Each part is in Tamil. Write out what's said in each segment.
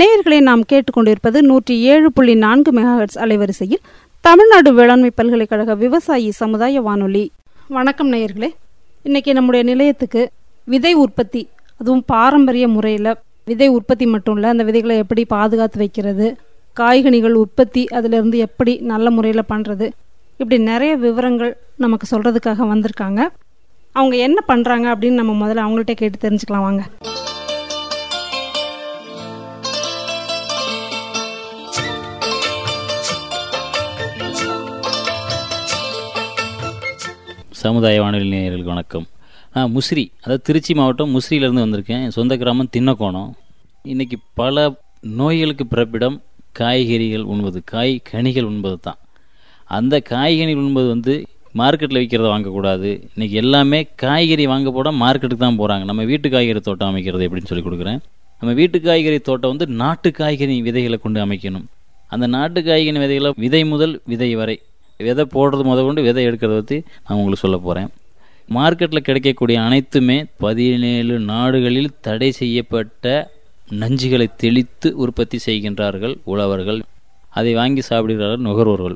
நேயர்களை நாம் கேட்டுக்கொண்டிருப்பது நூற்றி ஏழு புள்ளி நான்கு மெகாஹெட்ஸ் அலைவரிசையில் தமிழ்நாடு வேளாண்மை பல்கலைக்கழக விவசாயி சமுதாய வானொலி வணக்கம் நேயர்களே இன்னைக்கு நம்முடைய நிலையத்துக்கு விதை உற்பத்தி அதுவும் பாரம்பரிய முறையில் விதை உற்பத்தி மட்டும் இல்லை அந்த விதைகளை எப்படி பாதுகாத்து வைக்கிறது காய்கனிகள் உற்பத்தி அதிலிருந்து எப்படி நல்ல முறையில் பண்ணுறது இப்படி நிறைய விவரங்கள் நமக்கு சொல்கிறதுக்காக வந்திருக்காங்க அவங்க என்ன பண்ணுறாங்க அப்படின்னு நம்ம முதல்ல அவங்கள்ட்ட கேட்டு தெரிஞ்சுக்கலாம் வாங்க சமுதாய வானொலி நேயர்களுக்கு வணக்கம் நான் முசிறி அதாவது திருச்சி மாவட்டம் முசிறியிலேருந்து வந்திருக்கேன் என் சொந்த கிராமம் தின்னக்கோணம் இன்றைக்கி பல நோய்களுக்கு பிறப்பிடம் காய்கறிகள் உண்பது காய் கனிகள் உண்பது தான் அந்த காய்கனிகள் உண்பது வந்து மார்க்கெட்டில் விற்கிறத வாங்கக்கூடாது இன்றைக்கி எல்லாமே காய்கறி வாங்க போட மார்க்கெட்டுக்கு தான் போகிறாங்க நம்ம வீட்டு காய்கறி தோட்டம் அமைக்கிறது எப்படின்னு சொல்லி கொடுக்குறேன் நம்ம வீட்டு காய்கறி தோட்டம் வந்து நாட்டு காய்கறி விதைகளை கொண்டு அமைக்கணும் அந்த நாட்டு காய்கறி விதைகளை விதை முதல் விதை வரை விதை போடுறது முத கொண்டு விதை எடுக்கிறத பற்றி நான் உங்களுக்கு சொல்ல போகிறேன் மார்க்கெட்டில் கிடைக்கக்கூடிய அனைத்துமே பதினேழு நாடுகளில் தடை செய்யப்பட்ட நஞ்சுகளை தெளித்து உற்பத்தி செய்கின்றார்கள் உழவர்கள் அதை வாங்கி சாப்பிடுகிறார்கள் நுகர்வோர்கள்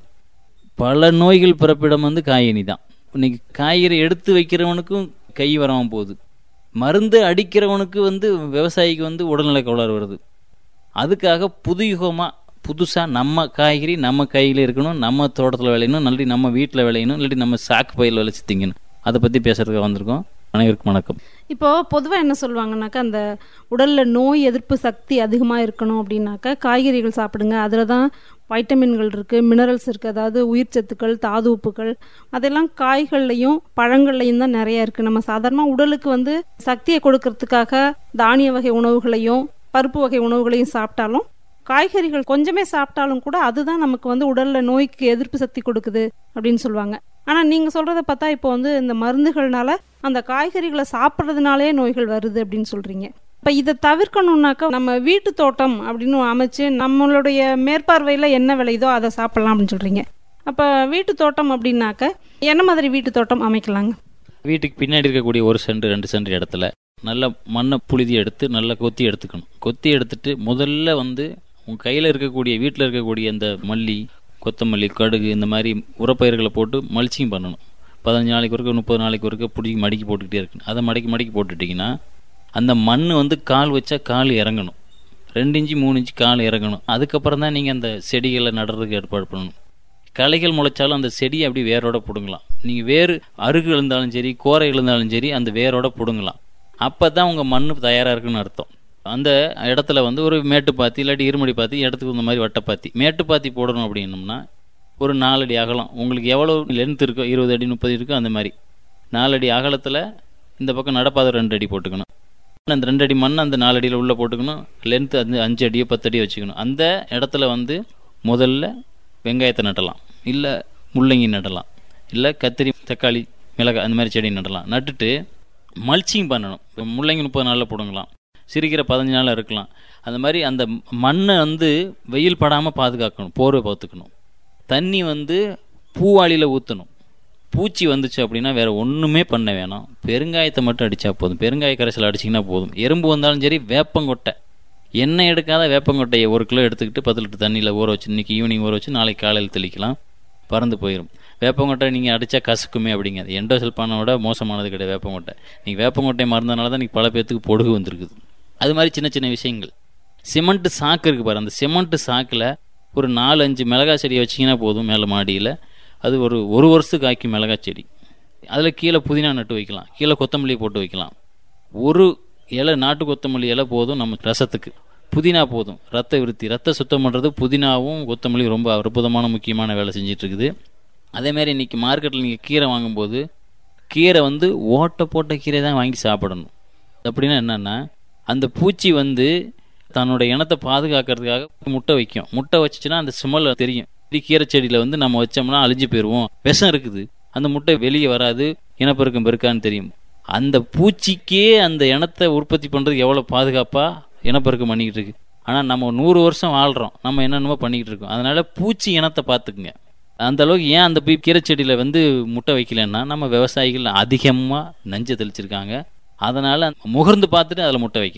பல நோய்கள் பிறப்பிடம் வந்து காய்கனி தான் இன்னைக்கு காய்கறி எடுத்து வைக்கிறவனுக்கும் கை வராமல் போகுது மருந்து அடிக்கிறவனுக்கு வந்து விவசாயிக்கு வந்து உடல்நல கோளாறு வருது அதுக்காக புதுயுகமாக புதுசாக நம்ம காய்கறி நம்ம கையில் இருக்கணும் நம்ம தோட்டத்தில் விளையணும் இல்லாட்டி நம்ம வீட்டில் விளையணும் இல்லாட்டி நம்ம சாக்கு பயிர் விளைச்சி திங்கணும் அதை பற்றி பேசுறதுக்கு வந்திருக்கோம் அனைவருக்கும் வணக்கம் இப்போ பொதுவாக என்ன சொல்லுவாங்கனாக்கா அந்த உடலில் நோய் எதிர்ப்பு சக்தி அதிகமாக இருக்கணும் அப்படின்னாக்கா காய்கறிகள் சாப்பிடுங்க அதில் தான் வைட்டமின்கள் இருக்குது மினரல்ஸ் இருக்குது அதாவது உயிர் சத்துக்கள் தாது உப்புகள் அதெல்லாம் காய்கள்லையும் பழங்கள்லையும் தான் நிறைய இருக்குது நம்ம சாதாரணமாக உடலுக்கு வந்து சக்தியை கொடுக்கறதுக்காக தானிய வகை உணவுகளையும் பருப்பு வகை உணவுகளையும் சாப்பிட்டாலும் காய்கறிகள் கொஞ்சமே சாப்பிட்டாலும் கூட அதுதான் நமக்கு வந்து உடலில் நோய்க்கு எதிர்ப்பு சக்தி கொடுக்குது அப்படின்னு சொல்லுவாங்க ஆனால் நீங்கள் சொல்கிறத பார்த்தா இப்போ வந்து இந்த மருந்துகள்னால அந்த காய்கறிகளை சாப்பிட்றதுனாலே நோய்கள் வருது அப்படின்னு சொல்கிறீங்க இப்போ இதை தவிர்க்கணுன்னாக்கா நம்ம வீட்டு தோட்டம் அப்படின்னு அமைச்சு நம்மளுடைய மேற்பார்வையில் என்ன விளையுதோ அதை சாப்பிட்லாம் அப்படின்னு சொல்கிறீங்க அப்போ வீட்டு தோட்டம் அப்படின்னாக்க என்ன மாதிரி வீட்டு தோட்டம் அமைக்கலாங்க வீட்டுக்கு பின்னாடி இருக்கக்கூடிய ஒரு சென்ட் ரெண்டு சென்ட் இடத்துல நல்ல மண்ணை புழுதி எடுத்து நல்லா கொத்தி எடுத்துக்கணும் கொத்தி எடுத்துட்டு முதல்ல வந்து உங்கள் கையில் இருக்கக்கூடிய வீட்டில் இருக்கக்கூடிய இந்த மல்லி கொத்தமல்லி கடுகு இந்த மாதிரி உரப்பயிர்களை போட்டு மல்ச்சிங் பண்ணணும் பதினஞ்சு நாளைக்கு ஒருக்க முப்பது நாளைக்கு ஒருக்க பிடிக்கி மடக்கி போட்டுக்கிட்டே இருக்கணும் அதை மடக்கி மடக்கி போட்டுட்டிங்கன்னா அந்த மண் வந்து கால் வச்சா கால் இறங்கணும் ரெண்டு இன்ச்சு மூணு இன்ச்சு கால் இறங்கணும் அதுக்கப்புறம் தான் நீங்கள் அந்த செடிகளை நடுறதுக்கு ஏற்பாடு பண்ணணும் களைகள் முளைச்சாலும் அந்த செடியை அப்படி வேரோட பிடுங்கலாம் நீங்கள் வேறு அருகு இருந்தாலும் சரி கோரை இருந்தாலும் சரி அந்த வேரோட பிடுங்கலாம் அப்போ தான் உங்கள் மண் தயாராக இருக்குன்னு அர்த்தம் அந்த இடத்துல வந்து ஒரு மேட்டுப்பாத்தி இல்லாட்டி இருமடி பாத்தி இடத்துக்கு இந்த மாதிரி வட்டப்பாத்தி மேட்டுப்பாத்தி போடணும் அப்படின்னம்னா ஒரு நாலடி அகலம் உங்களுக்கு எவ்வளோ லென்த் இருக்கோ இருபது அடி முப்பது இருக்கோ அந்த மாதிரி நாலடி அகலத்தில் இந்த பக்கம் நடப்பாதை ரெண்டு அடி போட்டுக்கணும் அந்த ரெண்டு அடி மண் அந்த நாலு அடியில் உள்ளே போட்டுக்கணும் லென்த்து அந்த அஞ்சு அடியோ பத்து அடியோ வச்சுக்கணும் அந்த இடத்துல வந்து முதல்ல வெங்காயத்தை நட்டலாம் இல்லை முள்ளங்கி நடலாம் இல்லை கத்திரி தக்காளி மிளகாய் அந்த மாதிரி செடி நடலாம் நட்டுட்டு மல்ச்சிங் பண்ணணும் இப்போ முள்ளங்கி முப்பது நாளில் போடுங்களாம் சிரிக்கிற பதினஞ்சு நாள் இருக்கலாம் அந்த மாதிரி அந்த மண்ணை வந்து வெயில் படாமல் பாதுகாக்கணும் போர்வை பார்த்துக்கணும் தண்ணி வந்து பூவாளியில் ஊற்றணும் பூச்சி வந்துச்சு அப்படின்னா வேறு ஒன்றுமே பண்ண வேணாம் பெருங்காயத்தை மட்டும் அடித்தா போதும் பெருங்காய கரைசல் அடிச்சிங்கன்னா போதும் எறும்பு வந்தாலும் சரி வேப்பங்கொட்டை எண்ணெய் எடுக்காத வேப்பங்கொட்டையை ஒரு கிலோ எடுத்துக்கிட்டு பத்து லிட்டர் தண்ணியில் ஊற வச்சு இன்றைக்கி ஈவினிங் ஊற வச்சு நாளைக்கு காலையில் தெளிக்கலாம் பறந்து போயிடும் வேப்பங்கொட்டை நீங்கள் அடித்தா கசக்குமே அப்படிங்க அது எண்டோசல்பானோட மோசமானது கிடையாது வேப்பங்கொட்டை நீங்கள் வேப்பங்கொட்டை மறந்தனால தான் நீங்கள் பல பேர்த்துக்கு பொடுகு வந்திருக்குது அது மாதிரி சின்ன சின்ன விஷயங்கள் சிமெண்ட்டு சாக்கு இருக்குது பாரு அந்த சிமெண்ட்டு சாக்கில் ஒரு நாலு அஞ்சு மிளகாய் செடியை வச்சிங்கன்னா போதும் மேலே மாடியில் அது ஒரு ஒரு வருஷத்துக்கு ஆக்கி மிளகாய் செடி அதில் கீழே புதினா நட்டு வைக்கலாம் கீழே கொத்தமல்லி போட்டு வைக்கலாம் ஒரு இலை நாட்டு கொத்தமல்லி இலை போதும் நம்ம ரசத்துக்கு புதினா போதும் ரத்த விருத்தி ரத்த சுத்தம் பண்ணுறது புதினாவும் கொத்தமல்லி ரொம்ப அற்புதமான முக்கியமான வேலை செஞ்சிட்டு இருக்குது அதேமாரி இன்றைக்கி மார்க்கெட்டில் நீங்கள் கீரை வாங்கும்போது கீரை வந்து ஓட்டை போட்ட கீரை தான் வாங்கி சாப்பிடணும் அப்படின்னா என்னென்னா அந்த பூச்சி வந்து தன்னோட இனத்தை பாதுகாக்கிறதுக்காக முட்டை வைக்கும் முட்டை வச்சுச்சுன்னா அந்த ஸ்மெல் தெரியும் இப்படி கீரை செடியில் வந்து நம்ம வச்சோம்னா அழிஞ்சு போயிடுவோம் விஷம் இருக்குது அந்த முட்டை வெளியே வராது இனப்பெருக்கம் பெருக்கான்னு தெரியும் அந்த பூச்சிக்கே அந்த இனத்தை உற்பத்தி பண்ணுறது எவ்வளோ பாதுகாப்பாக இனப்பெருக்கம் பண்ணிக்கிட்டு இருக்கு ஆனால் நம்ம நூறு வருஷம் வாழ்கிறோம் நம்ம என்னென்னமோ பண்ணிக்கிட்டு இருக்கோம் அதனால் பூச்சி இனத்தை பார்த்துக்குங்க அந்த அளவுக்கு ஏன் அந்த போய் கீரை செடியில் வந்து முட்டை வைக்கலன்னா நம்ம விவசாயிகள் அதிகமாக நஞ்சை தெளிச்சிருக்காங்க அதனால் முகர்ந்து பார்த்துட்டு அதில் முட்டை வைக்கல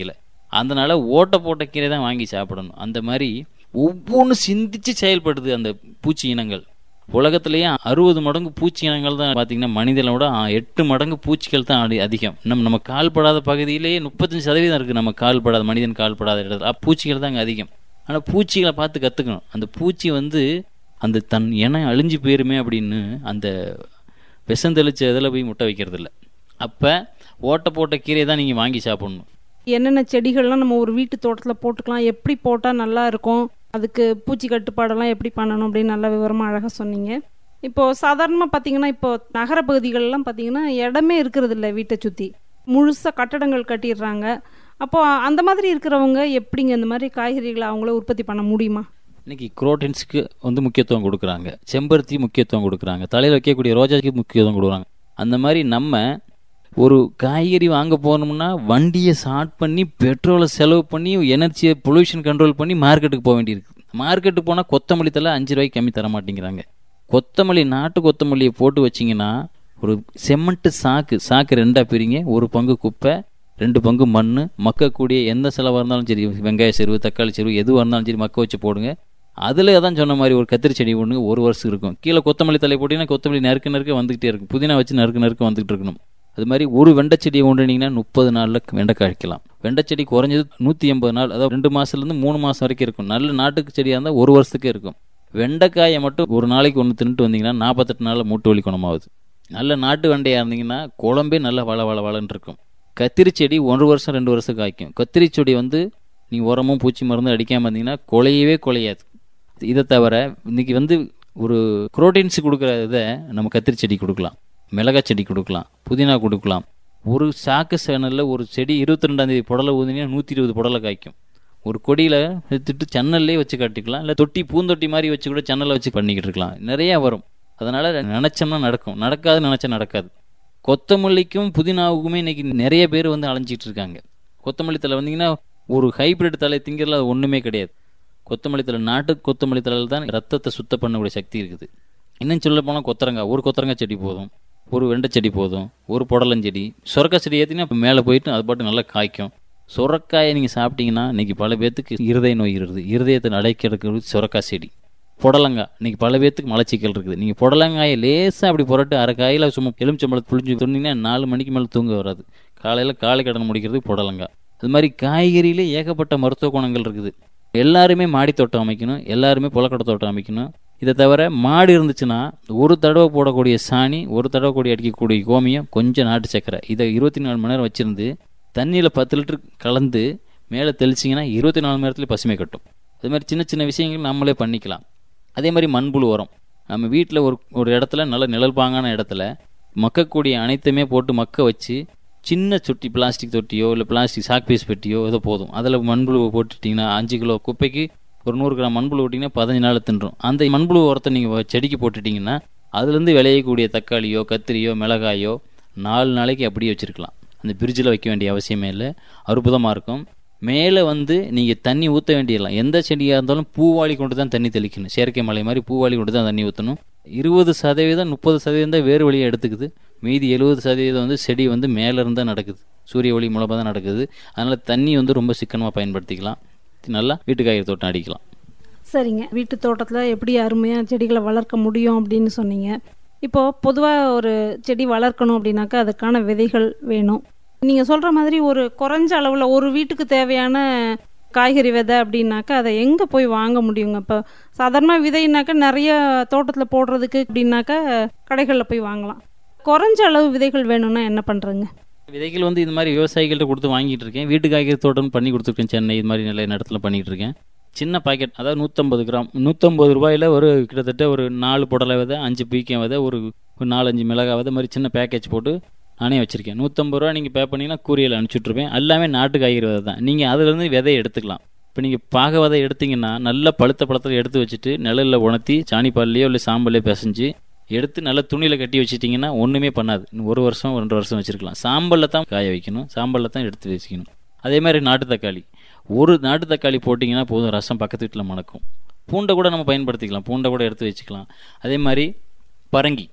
அதனால் ஓட்டை போட்ட கீரை தான் வாங்கி சாப்பிடணும் அந்த மாதிரி ஒவ்வொன்றும் சிந்திச்சு செயல்படுது அந்த பூச்சி இனங்கள் உலகத்திலேயே அறுபது மடங்கு பூச்சி இனங்கள் தான் பார்த்தீங்கன்னா மனிதனை விட ஆ, எட்டு மடங்கு பூச்சிகள் தான் அதி- அதிகம் நம்ம நம்ம கால்படாத பகுதியிலேயே முப்பத்தஞ்சு சதவீதம் இருக்குது நம்ம கால்படாத மனிதன் கால்படாத இடத்துல அப்ப பூச்சிகள் தான் அங்கே அதிகம் ஆனால் பூச்சிகளை பார்த்து கற்றுக்கணும் அந்த பூச்சி வந்து அந்த தன் இனம் அழிஞ்சு போயிருமே அப்படின்னு அந்த விஷந்தளிச்ச இதில் போய் முட்டை வைக்கிறது இல்லை அப்போ ஓட்டை போட்ட கீரையை தான் நீங்கள் வாங்கி சாப்பிடணும் என்னென்ன செடிகள்லாம் நம்ம ஒரு வீட்டு தோட்டத்தில் போட்டுக்கலாம் எப்படி போட்டால் நல்லா இருக்கும் அதுக்கு பூச்சி கட்டுப்பாடெல்லாம் எப்படி பண்ணணும் அப்படின்னு நல்லா விவரமாக அழகாக சொன்னீங்க இப்போது சாதாரணமாக பார்த்தீங்கன்னா இப்போ நகர பகுதிகளெலாம் பார்த்தீங்கன்னா இடமே இருக்கிறது இல்லை வீட்டை சுற்றி முழுசாக கட்டடங்கள் கட்டிடுறாங்க அப்போ அந்த மாதிரி இருக்கிறவங்க எப்படிங்க இந்த மாதிரி காய்கறிகளை அவங்கள உற்பத்தி பண்ண முடியுமா இன்னைக்கு குரோட்டின்ஸ்க்கு வந்து முக்கியத்துவம் கொடுக்குறாங்க செம்பருத்தி முக்கியத்துவம் கொடுக்குறாங்க தலையில் வைக்கக்கூடிய ரோஜாக்கு முக்கியத்துவம் கொடுக்குறாங்க அந்த மாதிரி நம்ம ஒரு காய்கறி வாங்க போனோம்னா வண்டியை ஸ்டார்ட் பண்ணி பெட்ரோலை செலவு பண்ணி எனர்ஜியை பொல்யூஷன் கண்ட்ரோல் பண்ணி மார்க்கெட்டுக்கு போக வேண்டியிருக்கு மார்க்கெட்டுக்கு போனால் கொத்தமல்லி தலை அஞ்சு ரூபாய்க்கு கம்மி தர மாட்டேங்கிறாங்க கொத்தமல்லி நாட்டு கொத்தமல்லியை போட்டு வச்சிங்கன்னா ஒரு செம்மண்ட்டு சாக்கு சாக்கு ரெண்டாக பிரிங்க ஒரு பங்கு குப்பை ரெண்டு பங்கு மண் மக்கக்கூடிய எந்த செலவாக இருந்தாலும் சரி வெங்காய செருவு தக்காளி செருவு எதுவாக இருந்தாலும் சரி மக்க வச்சு போடுங்க அதில் தான் சொன்ன மாதிரி ஒரு கத்திரி செடி ஒன்று ஒரு வருஷம் இருக்கும் கீழே கொத்தமல்லி தலை போட்டிங்கன்னா கொத்தமல்லி நறுக்கு நறுக்க வந்துகிட்டே இருக்கும் புதினா வச்சு நறுக்கு நறுக்க வந்துகிட்டு இருக்கணும் அது மாதிரி ஒரு வெண்டைச்செடியை கொண்டுனீங்கன்னா முப்பது நாளில் வெண்டைக்காய் வைக்கலாம் வெண்டைச்செடி குறைஞ்சது நூற்றி எண்பது நாள் அதாவது ரெண்டு மாதத்துலேருந்து மூணு மாதம் வரைக்கும் இருக்கும் நல்ல நாட்டுக்கு செடியாக இருந்தால் ஒரு வருஷத்துக்கே இருக்கும் வெண்டைக்காயை மட்டும் ஒரு நாளைக்கு ஒன்று தின்னுட்டு வந்தீங்கன்னா நாற்பத்தெட்டு நாளில் மூட்டு வலி குணமாகுது நல்ல நாட்டு வெண்டையாக இருந்தீங்கன்னா குழம்பே நல்லா வள வள வளன்னு இருக்கும் கத்திரி செடி ஒரு வருஷம் ரெண்டு வருஷம் காய்க்கும் கத்திரி செடி வந்து நீ உரமும் பூச்சி மருந்தும் அடிக்காமல் இருந்தீங்கன்னா குலையவே குலையாது இதை தவிர இன்னைக்கு வந்து ஒரு குரோட்டீன்ஸ் கொடுக்குற இதை நம்ம கத்திரி செடி கொடுக்கலாம் மிளகாய் செடி கொடுக்கலாம் புதினா கொடுக்கலாம் ஒரு சாக்கு சேனலில் ஒரு செடி இருபத்தி ரெண்டாந்தேதி புடலை ஊதினீங்கன்னா நூற்றி இருபது புடலை காய்க்கும் ஒரு கொடியில் எடுத்துட்டு ஜன்னல்லே வச்சு கட்டிக்கலாம் இல்லை தொட்டி பூந்தொட்டி மாதிரி வச்சு கூட ஜன்னலை வச்சு பண்ணிக்கிட்டு இருக்கலாம் நிறையா வரும் அதனால் நினச்சோம்னா நடக்கும் நடக்காது நினச்சா நடக்காது கொத்தமல்லிக்கும் புதினாவுக்குமே இன்னைக்கு நிறைய பேர் வந்து அலைஞ்சிட்டு இருக்காங்க கொத்தமல்லி தலை வந்தீங்கன்னா ஒரு ஹைபிரிட் தலை திங்கிறதுல அது ஒன்றுமே கிடையாது கொத்தமல்லி தலை நாட்டு கொத்தமல்லி தலையில் தான் ரத்தத்தை சுத்தம் பண்ணக்கூடிய சக்தி இருக்குது இன்னும் சொல்ல போனால் கொத்தரங்காய் ஒரு கொத்தரங்காய் செடி போதும் ஒரு வெண்டை செடி போதும் ஒரு புடலஞ்செடி சுரக்காய் செடி ஏற்றினா இப்போ மேலே போயிட்டு அது பாட்டு நல்லா காய்க்கும் சுரக்காயை நீங்கள் சாப்பிட்டீங்கன்னா இன்னைக்கு பல பேர்த்துக்கு இருதய நோய் இருக்குது இருதயத்தை அடைக்கிறதுக்கு சுரக்காய் செடி புடலங்காய் இன்னைக்கு பல பேர்த்துக்கு மலச்சிக்கல் இருக்குது நீங்கள் புடலங்காயை லேசாக அப்படி புரட்டு அரை காயில் சும்மா எலுமிச்சம்பழத்தை புளிஞ்சு சொன்னீங்கன்னா நாலு மணிக்கு மேலே தூங்க வராது காலையில் காலை கடன் முடிக்கிறதுக்கு புடலங்காய் அது மாதிரி காய்கறியிலே ஏகப்பட்ட மருத்துவ குணங்கள் இருக்குது எல்லாருமே மாடி தோட்டம் அமைக்கணும் எல்லாருமே புலக்கடை தோட்டம் அமைக்கணும் இதை தவிர மாடு இருந்துச்சுன்னா ஒரு தடவை போடக்கூடிய சாணி ஒரு தடவை கூடி அடிக்கக்கூடிய கோமியம் கொஞ்சம் நாட்டு சக்கரை இதை இருபத்தி நாலு மணி நேரம் வச்சிருந்து தண்ணியில் பத்து லிட்டர் கலந்து மேலே தெளிச்சிங்கன்னா இருபத்தி நாலு மணி நேரத்துல பசுமை கட்டும் அது மாதிரி சின்ன சின்ன விஷயங்கள் நம்மளே பண்ணிக்கலாம் அதே மாதிரி மண்புழு உரம் நம்ம வீட்டில் ஒரு ஒரு இடத்துல நல்ல நிழல் பாங்கான இடத்துல மக்கக்கூடிய அனைத்துமே போட்டு மக்க வச்சு சின்ன சொட்டி பிளாஸ்டிக் தொட்டியோ இல்லை பிளாஸ்டிக் சாக் பீஸ் பெட்டியோ ஏதோ போதும் அதில் மண்புழு போட்டுட்டிங்கன்னா அஞ்சு கிலோ குப்பைக்கு ஒரு நூறு கிராம் மண்புழு விட்டிங்கன்னா பதினஞ்சு நாள் தின்றும் அந்த மண்புழு உரத்தை நீங்கள் செடிக்கு போட்டுட்டிங்கன்னா அதுலேருந்து விளையக்கூடிய தக்காளியோ கத்திரியோ மிளகாயோ நாலு நாளைக்கு அப்படியே வச்சுருக்கலாம் அந்த ஃப்ரிட்ஜில் வைக்க வேண்டிய அவசியமே இல்லை அற்புதமாக இருக்கும் மேலே வந்து நீங்கள் தண்ணி ஊற்ற வேண்டியலாம் எந்த செடியாக இருந்தாலும் பூவாளி கொண்டு தான் தண்ணி தெளிக்கணும் செயற்கை மலை மாதிரி பூவாளி கொண்டு தான் தண்ணி ஊற்றணும் இருபது சதவீதம் முப்பது சதவீதம் தான் வேறு வழியை எடுத்துக்குது மீதி எழுபது சதவீதம் வந்து செடி வந்து மேலே இருந்து தான் நடக்குது சூரிய ஒளி மூலமாக தான் நடக்குது அதனால் தண்ணி வந்து ரொம்ப சிக்கனமாக பயன்படுத்திக்கலாம் நல்லா வீட்டு காய்கறி தோட்டம் அடிக்கலாம் சரிங்க வீட்டு தோட்டத்தில் எப்படி அருமையாக செடிகளை வளர்க்க முடியும் அப்படின்னு சொன்னீங்க இப்போது பொதுவாக ஒரு செடி வளர்க்கணும் அப்படின்னாக்கா அதுக்கான விதைகள் வேணும் நீங்கள் சொல்கிற மாதிரி ஒரு குறைஞ்ச அளவில் ஒரு வீட்டுக்கு தேவையான காய்கறி விதை அப்படின்னாக்கா அதை எங்கே போய் வாங்க முடியுங்க இப்போ சாதாரணமாக விதைனாக்கா நிறைய தோட்டத்தில் போடுறதுக்கு அப்படின்னாக்கா கடைகளில் போய் வாங்கலாம் குறைஞ்ச அளவு விதைகள் வேணும்னா என்ன பண்ணுறங்க விதைகள் வந்து இது மாதிரி விவசாயிகள்கிட்ட கொடுத்து வாங்கிட்டு இருக்கேன் வீட்டு காய்கறி தோட்டம் பண்ணி கொடுத்துருக்கேன் சென்னை இது மாதிரி நிறைய இடத்துல பண்ணிட்டு இருக்கேன் சின்ன பாக்கெட் அதாவது நூற்றம்பது கிராம் நூற்றம்பது ரூபாயில் ஒரு கிட்டத்தட்ட ஒரு நாலு புடலை விதை அஞ்சு பீக்கம் விதை ஒரு ஒரு நாலஞ்சு மிளகாய் விதை மாதிரி சின்ன பேக்கேஜ் போட்டு நானே வச்சுருக்கேன் நூற்றம்பது ரூபா நீங்கள் பே பண்ணிங்கன்னா கூரியல் அனுப்பிச்சுட்ருப்பேன் எல்லாமே நாட்டு காய்கறி விதை தான் நீங்கள் அதுலேருந்து விதையை எடுத்துக்கலாம் இப்போ நீங்கள் பாக விதை எடுத்தீங்கன்னா நல்ல பழுத்த பழத்தில் எடுத்து வச்சுட்டு நிழலில் உணர்த்தி சாணி பால்லையோ இல்லை சாம்பல்லையோ பிசைஞ்சு எடுத்து நல்ல துணியில் கட்டி வச்சிட்டிங்கன்னா ஒன்றுமே பண்ணாது இன்னும் ஒரு வருஷம் ரெண்டு வருஷம் வச்சுருக்கலாம் சாம்பலில் தான் காய வைக்கணும் சாம்பலில் தான் எடுத்து வச்சுக்கணும் அதே மாதிரி நாட்டு தக்காளி ஒரு நாட்டு தக்காளி போட்டிங்கன்னா போதும் ரசம் பக்கத்து வீட்டில் மணக்கும் பூண்டை கூட நம்ம பயன்படுத்திக்கலாம் பூண்டை கூட எடுத்து வச்சுக்கலாம் அதே மாதிரி பரங்கி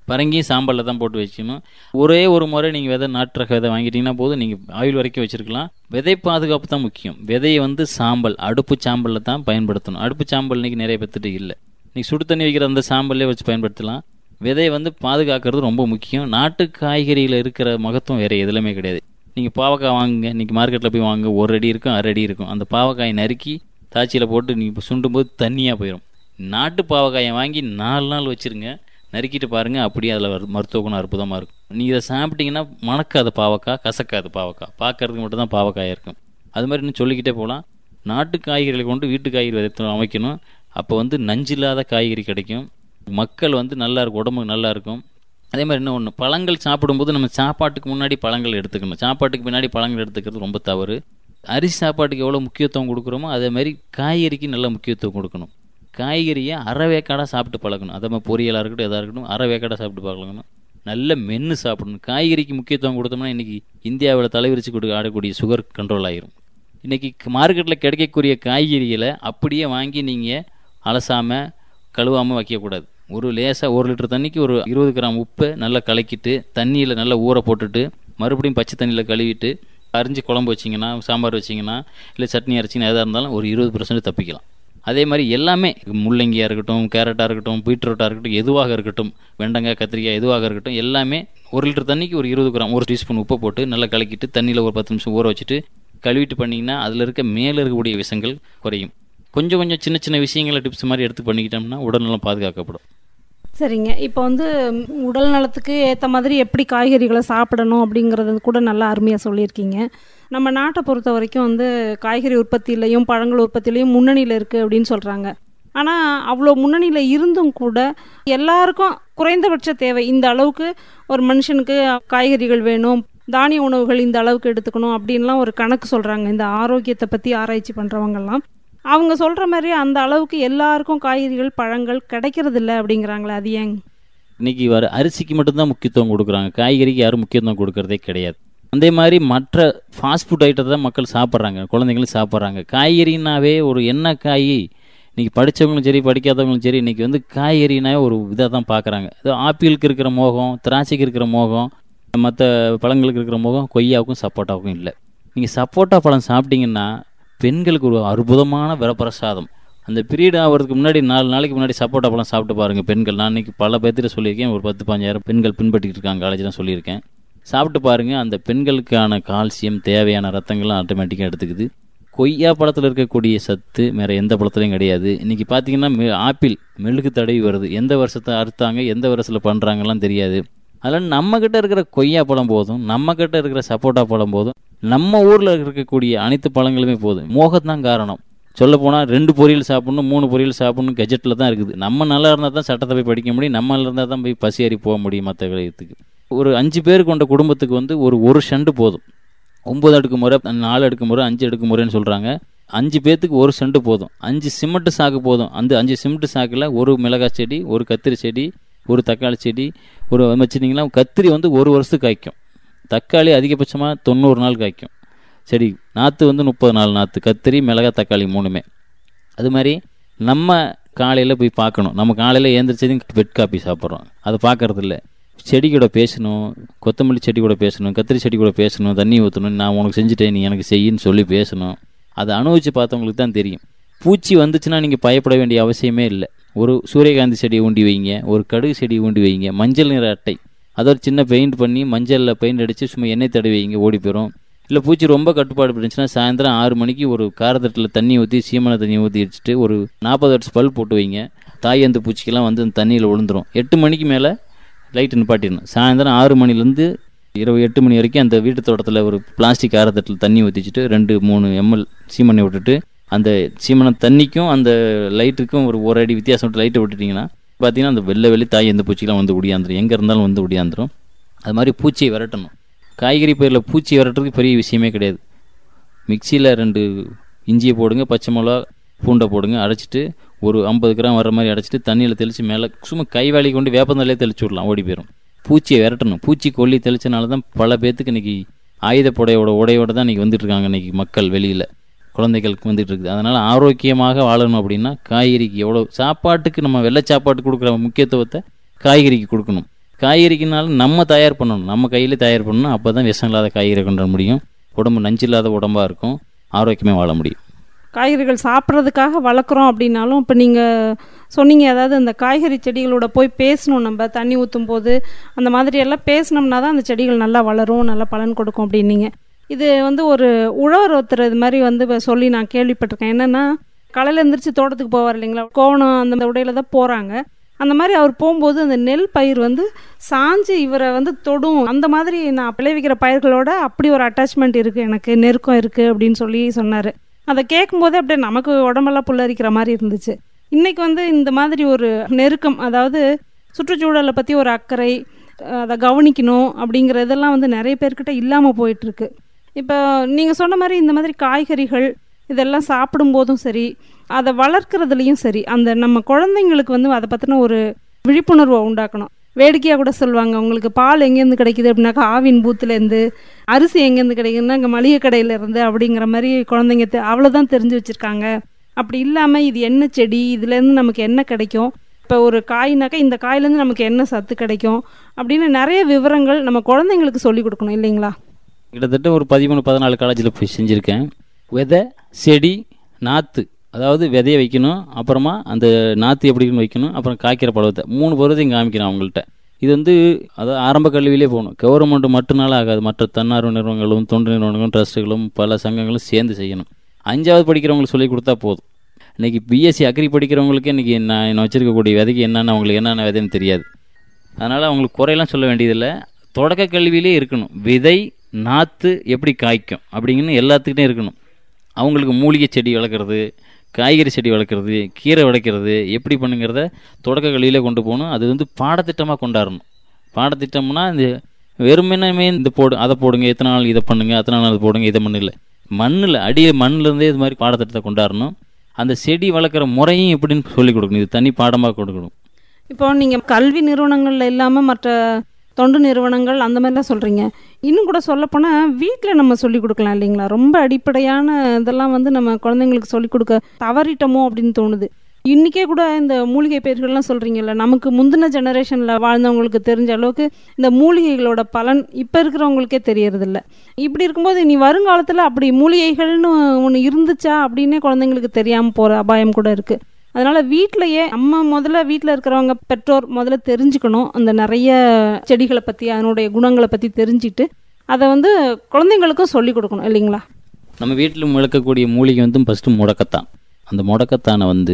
பரங்கியும் சாம்பலில் தான் போட்டு வச்சுக்கணும் ஒரே ஒரு முறை நீங்கள் விதை நாட்டு ரக விதை வாங்கிட்டீங்கன்னா போதும் நீங்கள் ஆயுள் வரைக்கும் வச்சுருக்கலாம் விதை பாதுகாப்பு தான் முக்கியம் விதையை வந்து சாம்பல் அடுப்பு சாம்பலில் தான் பயன்படுத்தணும் அடுப்பு சாம்பல் இன்னைக்கு நிறைய பேர்த்துட்டு இல்லை நீங்கள் சுடு தண்ணி வைக்கிற அந்த சாம்பல்லே வச்சு பயன்படுத்தலாம் விதையை வந்து பாதுகாக்கிறது ரொம்ப முக்கியம் நாட்டு காய்கறியில் இருக்கிற மகத்துவம் வேறு எதுலையுமே கிடையாது நீங்கள் பாவக்காய் வாங்குங்க இன்றைக்கி மார்க்கெட்டில் போய் வாங்க ஒரு அடி இருக்கும் அரை அடி இருக்கும் அந்த பாவக்காயை நறுக்கி தாச்சியில் போட்டு நீங்கள் சுண்டும் போது தண்ணியாக போயிடும் நாட்டு பாவக்காயை வாங்கி நாலு நாள் வச்சுருங்க நறுக்கிட்டு பாருங்கள் அப்படியே அதில் மருத்துவ குணம் அற்புதமாக இருக்கும் நீங்கள் இதை சாப்பிட்டீங்கன்னா மணக்காத பாவக்காய் கசக்காது பாவக்காய் பார்க்கறதுக்கு மட்டும் தான் பாவக்காயாக இருக்கும் அது மாதிரி இன்னும் சொல்லிக்கிட்டே போகலாம் நாட்டு காய்கறிகளை கொண்டு வீட்டு காய்கறி விதத்தில் அமைக்கணும் அப்போ வந்து நஞ்சில்லாத காய்கறி கிடைக்கும் மக்கள் வந்து நல்லா இருக்கும் உடம்புக்கு நல்லா இருக்கும் அதே மாதிரி இன்னும் ஒன்று பழங்கள் சாப்பிடும்போது நம்ம சாப்பாட்டுக்கு முன்னாடி பழங்கள் எடுத்துக்கணும் சாப்பாட்டுக்கு பின்னாடி பழங்கள் எடுத்துக்கிறது ரொம்ப தவறு அரிசி சாப்பாட்டுக்கு எவ்வளோ முக்கியத்துவம் கொடுக்குறோமோ அதே மாதிரி காய்கறிக்கு நல்ல முக்கியத்துவம் கொடுக்கணும் காய்கறியை அரை வேக்காடாக சாப்பிட்டு பழகணும் அதே மாதிரி பொரியலாக இருக்கட்டும் எதாக இருக்கட்டும் அரை வேக்காடாக சாப்பிட்டு பழகணும் நல்ல மென்று சாப்பிடணும் காய்கறிக்கு முக்கியத்துவம் கொடுத்தோம்னா இன்றைக்கி இந்தியாவில் தலைவிரிச்சு கொடுக்க ஆடக்கூடிய சுகர் கண்ட்ரோல் ஆகிரும் இன்றைக்கி மார்க்கெட்டில் கிடைக்கக்கூடிய காய்கறிகளை அப்படியே வாங்கி நீங்கள் அலசாமல் கழுவாமல் வைக்கக்கூடாது ஒரு லேசாக ஒரு லிட்டர் தண்ணிக்கு ஒரு இருபது கிராம் உப்பை நல்லா கலக்கிட்டு தண்ணியில் நல்லா ஊற போட்டுட்டு மறுபடியும் பச்சை தண்ணியில் கழுவிட்டு அரிஞ்சு குழம்பு வச்சிங்கன்னா சாம்பார் வச்சிங்கன்னா இல்லை சட்னி அரைச்சிங்கன்னா எதாக இருந்தாலும் ஒரு இருபது பர்சன்ட் தப்பிக்கலாம் அதே மாதிரி எல்லாமே முள்ளங்கியாக இருக்கட்டும் கேரட்டாக இருக்கட்டும் பீட்ரூட்டாக இருக்கட்டும் எதுவாக இருக்கட்டும் வெண்டங்காய் கத்திரிக்காய் எதுவாக இருக்கட்டும் எல்லாமே ஒரு லிட்டர் தண்ணிக்கு ஒரு இருபது கிராம் ஒரு டீஸ்பூன் உப்பை போட்டு நல்லா கலக்கிட்டு தண்ணியில் ஒரு பத்து நிமிஷம் ஊற வச்சுட்டு கழுவிட்டு பண்ணிங்கன்னா அதில் இருக்க மேலே இருக்கக்கூடிய விஷங்கள் குறையும் கொஞ்சம் கொஞ்சம் சின்ன சின்ன விஷயங்களை டிப்ஸ் மாதிரி எடுத்து பண்ணிக்கிட்டோம்னா உடல்நலம் பாதுகாக்கப்படும் சரிங்க இப்போ வந்து ம், உடல் நலத்துக்கு ஏற்ற மாதிரி எப்படி காய்கறிகளை சாப்பிடணும் அப்படிங்கிறது கூட நல்லா அருமையாக சொல்லியிருக்கீங்க நம்ம நாட்டை பொறுத்த வரைக்கும் வந்து காய்கறி உற்பத்தியிலையும் பழங்கள் உற்பத்தியிலையும் முன்னணியில் இருக்குது அப்படின்னு சொல்கிறாங்க ஆனால் அவ்வளோ முன்னணியில் இருந்தும் கூட எல்லாருக்கும் குறைந்தபட்ச தேவை இந்த அளவுக்கு ஒரு மனுஷனுக்கு காய்கறிகள் வேணும் தானிய உணவுகள் இந்த அளவுக்கு எடுத்துக்கணும் அப்படின்லாம் ஒரு கணக்கு சொல்கிறாங்க இந்த ஆரோக்கியத்தை பற்றி ஆராய்ச்சி பண்ணுறவங்கெல்லாம் அவங்க சொல்கிற மாதிரி அந்த அளவுக்கு எல்லாருக்கும் காய்கறிகள் பழங்கள் கிடைக்கிறதில்ல அப்படிங்கிறாங்களே அது ஏங்க இன்னைக்கு வர அரிசிக்கு மட்டும்தான் முக்கியத்துவம் கொடுக்குறாங்க காய்கறிக்கு யாரும் முக்கியத்துவம் கொடுக்கறதே கிடையாது அதே மாதிரி மற்ற ஃபாஸ்ட் ஃபுட் ஐட்டத்தை தான் மக்கள் சாப்பிட்றாங்க குழந்தைங்களும் சாப்பிட்றாங்க காய்கறினாவே ஒரு என்ன காய் இன்னைக்கு படித்தவங்களும் சரி படிக்காதவங்களும் சரி இன்னைக்கு வந்து காய்கறினாவே ஒரு இதாக தான் பார்க்குறாங்க இது ஆப்பிளுக்கு இருக்கிற மோகம் திராட்சைக்கு இருக்கிற மோகம் மற்ற பழங்களுக்கு இருக்கிற மோகம் கொய்யாவுக்கும் சப்போட்டாவுக்கும் இல்லை நீங்கள் சப்போட்டா பழம் சாப்பிட்டீங்கன்னா பெண்களுக்கு ஒரு அற்புதமான வரப்பிரசாதம் அந்த பீரியட் ஆகிறதுக்கு முன்னாடி நாலு நாளைக்கு முன்னாடி சப்போட்டா பழம் சாப்பிட்டு பாருங்கள் பெண்கள் நான் இன்னைக்கு பல பேர்த்திட்ட சொல்லியிருக்கேன் ஒரு பத்து பாஞ்சாயிரம் பெண்கள் பின்பற்றிட்டு இருக்காங்க காலேஜில் சொல்லியிருக்கேன் சாப்பிட்டு பாருங்கள் அந்த பெண்களுக்கான கால்சியம் தேவையான ரத்தங்கள்லாம் ஆட்டோமேட்டிக்காக எடுத்துக்குது கொய்யா பழத்தில் இருக்கக்கூடிய சத்து வேறு எந்த பழத்துலையும் கிடையாது இன்றைக்கி பார்த்தீங்கன்னா மெ- ஆப்பிள் மெழுகு தடவி வருது எந்த வருஷத்தை அறுத்தாங்க எந்த வருஷத்தில் பண்ணுறாங்கலாம் தெரியாது அதனால் நம்மக்கிட்ட இருக்கிற கொய்யா பழம் போதும் நம்மக்கிட்ட இருக்கிற சப்போட்டா பழம் போதும் நம்ம ஊரில் இருக்கக்கூடிய அனைத்து பழங்களுமே போதும் மோகத்தான் காரணம் சொல்ல போனால் ரெண்டு பொரியல் சாப்பிடணும் மூணு பொரியல் சாப்பிடணும் கெஜெட்டில் தான் இருக்குது நம்ம நல்லா இருந்தால் தான் சட்டத்தை போய் படிக்க முடியும் நம்ம நல்லா இருந்தால் தான் போய் பசி ஏறி போக முடியும் மற்ற விளையத்துக்கு ஒரு அஞ்சு பேர் கொண்ட குடும்பத்துக்கு வந்து ஒரு ஒரு ஷண்டு போதும் ஒம்பது அடுக்கு முறை நாலு அடுக்கு முறை அஞ்சு அடுக்கு முறைன்னு சொல்கிறாங்க அஞ்சு பேர்த்துக்கு ஒரு செண்டு போதும் அஞ்சு சிமெண்ட் சாக்கு போதும் அந்த அஞ்சு சிமெண்ட் சாக்கில் ஒரு மிளகாய் செடி ஒரு கத்திரி செடி ஒரு தக்காளி செடி ஒரு வச்சுட்டிங்கன்னா கத்திரி வந்து ஒரு வருஷத்துக்கு காய்க்கும் தக்காளி அதிகபட்சமாக தொண்ணூறு நாள் காய்க்கும் செடி நாற்று வந்து முப்பது நாள் நாற்று கத்திரி மிளகாய் தக்காளி மூணுமே அது மாதிரி நம்ம காலையில் போய் பார்க்கணும் நம்ம காலையில் ஏந்திரிச்சதையும் பெட் காப்பி சாப்பிட்றோம் அதை பார்க்கறது இல்ல செடி கூட பேசணும் கொத்தமல்லி செடி கூட பேசணும் கத்திரி செடி கூட பேசணும் தண்ணி ஊற்றணும் நான் உனக்கு செஞ்சுட்டேன் நீ எனக்கு செய்யின்னு சொல்லி பேசணும் அதை அனுபவித்து பார்த்தவங்களுக்கு தான் தெரியும் பூச்சி வந்துச்சுன்னா நீங்கள் பயப்பட வேண்டிய அவசியமே இல்லை ஒரு சூரியகாந்தி செடியை ஊண்டி வைங்க ஒரு கடுகு செடியை ஊண்டி வைங்க மஞ்சள் நிற அட்டை அதை ஒரு சின்ன பெயிண்ட் பண்ணி மஞ்சளில் பெயிண்ட் அடித்து சும்மா எண்ணெய் தடவி வைங்க ஓடி போயிடும் இல்லை பூச்சி ரொம்ப கட்டுப்பாடு இருந்துச்சுன்னா சாயந்தரம் ஆறு மணிக்கு ஒரு காரத்தட்டில் தண்ணி ஊற்றி சீமனை தண்ணி ஊற்றி வச்சுட்டு ஒரு நாற்பது வருஷம் பல் போட்டு வைங்க தாயந்து பூச்சிக்கெல்லாம் வந்து அந்த தண்ணியில் விழுந்துரும் எட்டு மணிக்கு மேலே லைட்டு நிப்பாட்டிடணும் சாயந்தரம் ஆறு மணிலேருந்து இரவு எட்டு மணி வரைக்கும் அந்த வீட்டு தோட்டத்தில் ஒரு பிளாஸ்டிக் காரத்தட்டில் தண்ணி ஊற்றி வச்சுட்டு ரெண்டு மூணு எம்எல் சீமனை விட்டுட்டு அந்த சீமனை தண்ணிக்கும் அந்த லைட்டுக்கும் ஒரு ஒரு அடி வித்தியாசம் விட்டு லைட்டை விட்டுட்டிங்கன்னா பார்த்தீங்கன்னா அந்த வெள்ளை வெளி தாய் எந்த பூச்சிக்கெல்லாம் வந்து ஒடியாந்துரும் எங்கே இருந்தாலும் வந்து ஒடியாந்துரும் அது மாதிரி பூச்சியை விரட்டணும் காய்கறி பயிரில் பூச்சி விரட்டுறதுக்கு பெரிய விஷயமே கிடையாது மிக்சியில் ரெண்டு இஞ்சியை போடுங்க பச்சை மிளகா பூண்டை போடுங்க அரைச்சிட்டு ஒரு ஐம்பது கிராம் வர மாதிரி அடைச்சிட்டு தண்ணியில் தெளித்து மேலே சும்மா கைவாளி கொண்டு வேப்பந்தலையே தெளிச்சு விடலாம் ஓடி போயிடும் பூச்சியை விரட்டணும் பூச்சி கொல்லி தெளிச்சனால தான் பல பேர்த்துக்கு இன்னைக்கு ஆயுத புடையோட உடையோட தான் இன்னைக்கு வந்துட்டு இருக்காங்க இன்னைக்கு மக்கள் வெளியில் குழந்தைகளுக்கு வந்துட்டு இருக்குது அதனால் ஆரோக்கியமாக வாழணும் அப்படின்னா காய்கறிக்கு எவ்வளோ சாப்பாட்டுக்கு நம்ம வெள்ளை சாப்பாட்டு கொடுக்குற முக்கியத்துவத்தை காய்கறிக்கு கொடுக்கணும் காய்கறிக்குனாலும் நம்ம தயார் பண்ணணும் நம்ம கையிலே தயார் பண்ணணும் அப்போ தான் விஷம் இல்லாத காய்கறி கொண்டு வர முடியும் உடம்பு நஞ்சு இல்லாத உடம்பாக இருக்கும் ஆரோக்கியமாக வாழ முடியும் காய்கறிகள் சாப்பிட்றதுக்காக வளர்க்குறோம் அப்படின்னாலும் இப்போ நீங்கள் சொன்னீங்க அதாவது அந்த காய்கறி செடிகளோட போய் பேசணும் நம்ம தண்ணி ஊற்றும் போது அந்த மாதிரி எல்லாம் பேசினோம்னா தான் அந்த செடிகள் நல்லா வளரும் நல்லா பலன் கொடுக்கும் அப்படின்னீங்க இது வந்து ஒரு உழவர் ஒருத்தர் இது மாதிரி வந்து இப்ப சொல்லி நான் கேள்விப்பட்டிருக்கேன் என்னென்னா காலையில் எந்திரிச்சு தோட்டத்துக்கு போவார் இல்லைங்களா கோவணம் அந்த உடையில தான் போகிறாங்க அந்த மாதிரி அவர் போகும்போது அந்த நெல் பயிர் வந்து சாஞ்சு இவரை வந்து தொடும் அந்த மாதிரி நான் விளைவிக்கிற பயிர்களோட அப்படி ஒரு அட்டாச்மெண்ட் இருக்குது எனக்கு நெருக்கம் இருக்குது அப்படின்னு சொல்லி சொன்னார் அதை கேட்கும்போதே அப்படியே நமக்கு உடம்பெல்லாம் புல்லரிக்கிற மாதிரி இருந்துச்சு இன்னைக்கு வந்து இந்த மாதிரி ஒரு நெருக்கம் அதாவது சுற்றுச்சூழலை பற்றி ஒரு அக்கறை அஹ் அதை கவனிக்கணும் அப்படிங்கிற இதெல்லாம் வந்து நிறைய பேர்கிட்ட இல்லாமல் போயிட்டுருக்கு இப்போ நீங்கள் சொன்ன மாதிரி இந்த மாதிரி காய்கறிகள் இதெல்லாம் சாப்பிடும்போதும் சரி அதை வளர்க்குறதுலையும் சரி அந்த நம்ம குழந்தைங்களுக்கு வந்து அதை பற்றின ஒரு விழிப்புணர்வை உண்டாக்கணும் வேடிக்கையாக கூட சொல்லுவாங்க உங்களுக்கு பால் எங்கேருந்து கிடைக்குது அப்படின்னாக்கா ஆவின் பூத்துலேருந்து அரிசி எங்கேருந்து கிடைக்குதுன்னா இங்கே மளிகை கடையில இருந்து அப்படிங்கிற மாதிரி குழந்தைங்க தெ- அவ்வளோதான் தெரிஞ்சு வச்சுருக்காங்க அப்படி இல்லாமல் இது என்ன செடி இதுலேருந்து நமக்கு என்ன கிடைக்கும் இப்போ ஒரு காய்னாக்கா இந்த காயிலேருந்து நமக்கு என்ன சத்து கிடைக்கும் அப்படின்னு நிறைய விவரங்கள் நம்ம குழந்தைங்களுக்கு சொல்லி கொடுக்கணும் இல்லைங்களா கிட்டத்தட்ட ஒரு பதிமூணு பதினாலு காலேஜில் போய் செஞ்சுருக்கேன் விதை செடி நாற்று அதாவது விதைய வைக்கணும் அப்புறமா அந்த நாற்று எப்படின்னு வைக்கணும் அப்புறம் காய்க்கிற பருவத்தை மூணு பருவத்தையும் காமிக்கணும் அவங்கள்ட்ட இது வந்து அதாவது ஆரம்ப கல்வியிலே போகணும் கவர்மெண்ட் மட்டும்னால ஆகாது மற்ற தன்னார்வ நிறுவனங்களும் தொண்டு நிறுவனங்களும் ட்ரஸ்ட்டுகளும் பல சங்கங்களும் சேர்ந்து செய்யணும் அஞ்சாவது படிக்கிறவங்களுக்கு சொல்லி கொடுத்தா போதும் இன்றைக்கி பிஎஸ்சி அக்ரி படிக்கிறவங்களுக்கு இன்றைக்கி நான் என்ன வச்சிருக்கக்கூடிய விதைக்கு என்னென்ன அவங்களுக்கு என்னென்ன விதைன்னு தெரியாது அதனால் அவங்களுக்கு குறையெல்லாம் சொல்ல வேண்டியதில்லை தொடக்க கல்வியிலே இருக்கணும் விதை நாற்று எப்படி காய்க்கும் அப்படிங்கன்னு எல்லாத்துக்கிட்டே இருக்கணும் அவங்களுக்கு மூலிகை செடி வளர்க்குறது காய்கறி செடி வளர்க்குறது கீரை வளர்க்குறது எப்படி பண்ணுங்கிறத தொடக்க கல்வியிலே கொண்டு போகணும் அது வந்து பாடத்திட்டமாக கொண்டாடணும் பாடத்திட்டம்னா இந்த வெறுமனமே இந்த போடு அதை போடுங்க எத்தனை நாள் இதை பண்ணுங்க அத்தனை நாள் அதை போடுங்க இதை மண்ணில் மண்ணில் அடிய மண்ணிலேருந்தே இது மாதிரி பாடத்திட்டத்தை கொண்டாடணும் அந்த செடி வளர்க்குற முறையும் எப்படின்னு சொல்லிக் கொடுக்கணும் இது தனி பாடமாக கொடுக்கணும் இப்போ நீங்கள் கல்வி நிறுவனங்கள்ல இல்லாமல் மற்ற தொண்டு நிறுவனங்கள் அந்த மாதிரிலாம் சொல்கிறீங்க இன்னும் கூட சொல்லப்போனால் வீட்டில் நம்ம சொல்லி கொடுக்கலாம் இல்லைங்களா ரொம்ப அடிப்படையான இதெல்லாம் வந்து நம்ம குழந்தைங்களுக்கு சொல்லி கொடுக்க தவறிட்டோமோ அப்படின்னு தோணுது இன்றைக்கே கூட இந்த மூலிகை பயிர்கள்லாம் சொல்கிறீங்கல்ல நமக்கு முந்தின ஜெனரேஷனில் வாழ்ந்தவங்களுக்கு தெரிஞ்ச அளவுக்கு இந்த மூலிகைகளோட பலன் இப்போ இருக்கிறவங்களுக்கே தெரியறதில்ல இப்படி இருக்கும்போது நீ வருங்காலத்தில் அப்படி மூலிகைகள்னு ஒன்று இருந்துச்சா அப்படின்னே குழந்தைங்களுக்கு தெரியாமல் போகிற அபாயம் கூட இருக்குது அதனால வீட்டிலையே அம்மா முதல்ல வீட்டில் இருக்கிறவங்க பெற்றோர் முதல்ல தெரிஞ்சுக்கணும் அந்த நிறைய செடிகளை பற்றி அதனுடைய குணங்களை பற்றி தெரிஞ்சுட்டு அதை வந்து குழந்தைங்களுக்கும் சொல்லி கொடுக்கணும் இல்லைங்களா நம்ம வீட்டில் முழக்கக்கூடிய மூலிகை வந்து ஃபஸ்ட்டு முடக்கத்தான் அந்த முடக்கத்தானை வந்து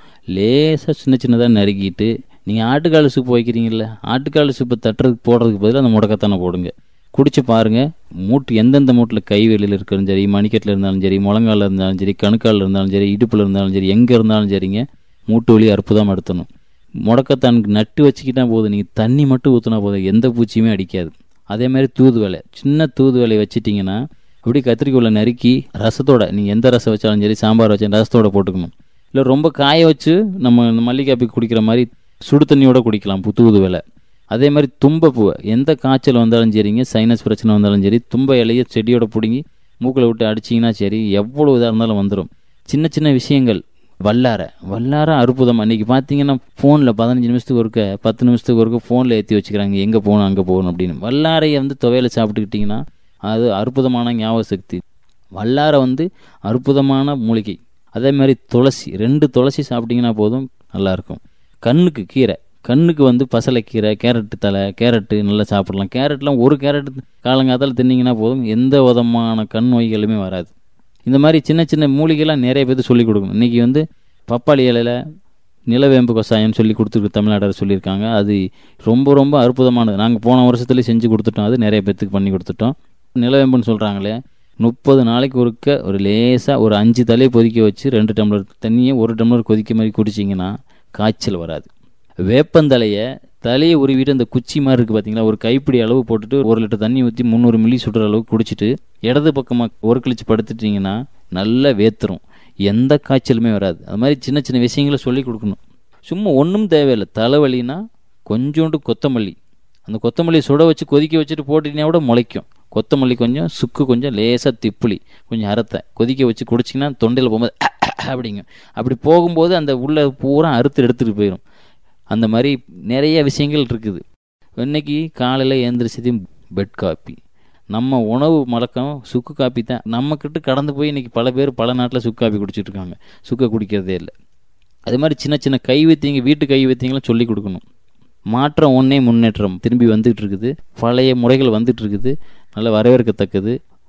லேசாக சின்ன சின்னதாக நறுக்கிட்டு நீங்கள் ஆட்டுக்கால் சூப்பு வைக்கிறீங்கல்ல ஆட்டுக்கால் சூப்பை தட்டுறதுக்கு போடுறதுக்கு பதிலாக அந்த முடக்கத்தானை போடுங்க குடிச்சு பாருங்கள் மூட்டு எந்தெந்த மூட்டில் கை வெளியில் இருக்கிறதும் சரி மணிக்கட்டில் இருந்தாலும் சரி முழங்கால இருந்தாலும் சரி கணுக்காலில் இருந்தாலும் சரி இடுப்பில் இருந்தாலும் சரி எங்கே இருந்தாலும் சரிங்க மூட்டு வலி அற்புதமாக எடுத்தணும் முடக்கத்தானுக்கு நட்டு வச்சுக்கிட்டா போதும் நீங்கள் தண்ணி மட்டும் ஊற்றினா போதும் எந்த பூச்சியுமே அடிக்காது அதே மாதிரி தூதுவளை சின்ன தூதுவளை வச்சிட்டிங்கன்னா அப்படி கத்திரிக்கோலை நறுக்கி ரசத்தோட நீங்கள் எந்த ரசம் வச்சாலும் சரி சாம்பார் வச்சாலும் ரசத்தோட போட்டுக்கணும் இல்லை ரொம்ப காய வச்சு நம்ம இந்த மல்லிகாப்பி குடிக்கிற மாதிரி சுடு தண்ணியோட குடிக்கலாம் பு- தூதுவளை அதே மாதிரி தும்பப்பூவை எந்த காய்ச்சல் வந்தாலும் சரிங்க சைனஸ் பிரச்சனை வந்தாலும் சரி தும்ப இலையை செடியோட பிடுங்கி மூக்கில் விட்டு அடிச்சிங்கன்னா சரி எவ்வளோ இதாக இருந்தாலும் வந்துடும் சின்ன சின்ன விஷயங்கள் வல்லார வல்லார அற்புதம் அன்றைக்கி பார்த்தீங்கன்னா ஃபோனில் பதினஞ்சு நிமிஷத்துக்கு ஒருக்க பத்து நிமிஷத்துக்கு ஒருக்க ஃபோனில் ஏற்றி வச்சுக்கிறாங்க எங்கே போகணும் அங்கே போகணும் அப்படின்னு வல்லாரையை வந்து துவையில சாப்பிட்டுக்கிட்டிங்கன்னா அது அற்புதமான ஞாபக சக்தி வல்லாரை வந்து அற்புதமான மூலிகை அதே மாதிரி துளசி ரெண்டு துளசி சாப்பிட்டிங்கன்னா போதும் நல்லாயிருக்கும் கண்ணுக்கு கீரை கண்ணுக்கு வந்து பசலைக்கீரை கேரட்டு தலை கேரட்டு நல்லா சாப்பிடலாம் கேரட்லாம் ஒரு கேரட் காலங்காத்தால் தின்னீங்கன்னா போதும் எந்த விதமான கண் நோய்களுமே வராது இந்த மாதிரி சின்ன சின்ன மூலிகைலாம் நிறைய பேர் சொல்லிக் கொடுக்கணும் இன்றைக்கி வந்து பப்பாளி இலையில நிலவேம்பு கஷாயம்னு சொல்லி கொடுத்துருக்கு தமிழ்நாடு அரசு சொல்லியிருக்காங்க அது ரொம்ப ரொம்ப அற்புதமானது நாங்கள் போன வருஷத்துலேயே செஞ்சு கொடுத்துட்டோம் அது நிறைய பேர்த்துக்கு பண்ணி கொடுத்துட்டோம் நிலவேம்புன்னு சொல்கிறாங்களே முப்பது நாளைக்கு ஒருக்க ஒரு லேசாக ஒரு அஞ்சு தலையை கொதிக்க வச்சு ரெண்டு டம்ளர் தண்ணியை ஒரு டம்ளர் கொதிக்க மாதிரி குடிச்சிங்கன்னா காய்ச்சல் வராது வேப்பந்தலையை தலையை உருவிட்டு அந்த குச்சி மாதிரி இருக்குது பார்த்தீங்களா ஒரு கைப்பிடி அளவு போட்டுட்டு ஒரு லிட்டர் தண்ணி ஊற்றி முந்நூறு மில்லி சுடுற அளவுக்கு குடிச்சிட்டு இடது பக்கமாக ஒரு கழிச்சு படுத்துட்டிங்கன்னா நல்லா வேத்துரும் எந்த காய்ச்சலுமே வராது அது மாதிரி சின்ன சின்ன விஷயங்களை சொல்லி கொடுக்கணும் சும்மா ஒன்றும் தேவையில்லை தலைவலின்னா கொஞ்சோண்டு கொத்தமல்லி அந்த கொத்தமல்லி சுட வச்சு கொதிக்க வச்சுட்டு போட்டிங்கன்னா கூட முளைக்கும் கொத்தமல்லி கொஞ்சம் சுக்கு கொஞ்சம் லேசாக திப்புளி கொஞ்சம் அரைத்தை கொதிக்க வச்சு குடிச்சிங்கன்னா தொண்டையில் போகும்போது அப்படிங்க அப்படி போகும்போது அந்த உள்ள பூரா அறுத்து எடுத்துகிட்டு போயிடும் அந்த மாதிரி நிறைய விஷயங்கள் இருக்குது இன்னைக்கு காலையில் எழுந்திரிச்சதையும் பெட் காப்பி நம்ம உணவு மழக்கம் சுக்கு காப்பி தான் நம்மக்கிட்ட கடந்து போய் இன்னைக்கு பல பேர் பல நாட்டில் சுக்கு காப்பி குடிச்சிட்டு இருக்காங்க சுக்கை குடிக்கிறதே இல்லை அது மாதிரி சின்ன சின்ன கை வைத்தியங்க வீட்டு கை வைத்தியங்களும் சொல்லி கொடுக்கணும் மாற்றம் ஒன்றே முன்னேற்றம் திரும்பி வந்துட்டு இருக்குது பழைய முறைகள் வந்துட்டு இருக்குது நல்ல வரவேற்கத்தக்கது